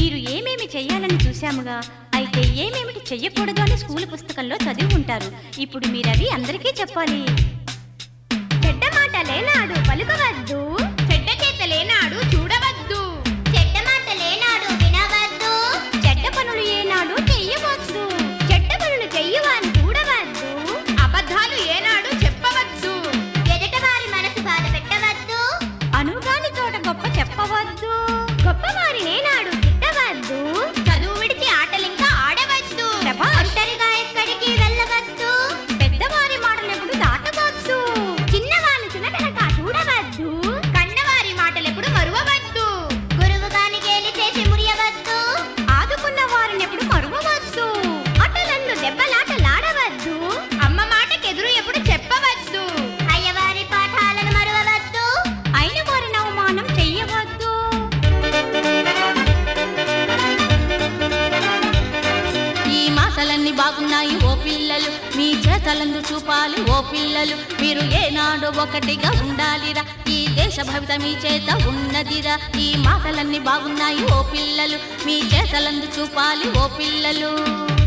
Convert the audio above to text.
మీరు ఏమేమి చెయ్యాలని చూశాముగా అయితే ఏమేమిటి చెయ్యకూడదు అని స్కూల్ పుస్తకంలో చదివి ఉంటారు ఇప్పుడు మీరవి అందరికీ చెప్పాలి చెడ్డ మాట లేనాడు పలుకవద్దు చెడ్డ చేత లేనాడు చూడవద్దు చెడ్డ మాట లేనాడు వినవద్దు చెడ్డ పనులు ఏనాడు చెయ్యవద్దు చెడ్డ పనులు చెయ్యువాని చూడవద్దు అబద్ధాలు ఏనాడు చెప్పవద్దు ఎదుట వారి మనసు బాధ పెట్టవద్దు అనుగాని చోట గొప్ప చెప్పవద్దు గొప్పవారి నేనాడు తిట్టవద్దు చదువు విడిచి ఆటలింకా ఆడవద్దు శభాష్. ఒంటరిగా ఎక్కడికి వెళ్ళవద్దు పెద్దవారి మాటలెప్పుడు దాటవద్దు చిన్నవాని చునకనక చూడవద్దు కన్నవారి మాటలెప్పుడు మరువవద్దు గురువు గాని గేలి చేసి మురియవద్దు ఆదుకున్న వారిని ఎప్పుడు మరువవద్దు అటలందు దెబ్బలాటలాడవద్దు అమ్మ మాటకెదురు ఎప్పుడు చెప్పవద్దు అయ్యవారి పాఠాలను మరువవద్దు అయిన వారిని అవమానం చెయ్యవద్దు ఈ మాటలన్నీ బాగున్నాయి ఓ పిల్లలు మీ చేతలందు చూపాలి ఓ పిల్లలు మీరు ఏనాడు ఒకటిగా ఉండాలిరా ఈ దేశ భవిత మీ చేత ఉన్నదిరా ఈ మాటలన్నీ బాగున్నాయి ఓ పిల్లలు మీ చేతలందు చూపాలి ఓ పిల్లలు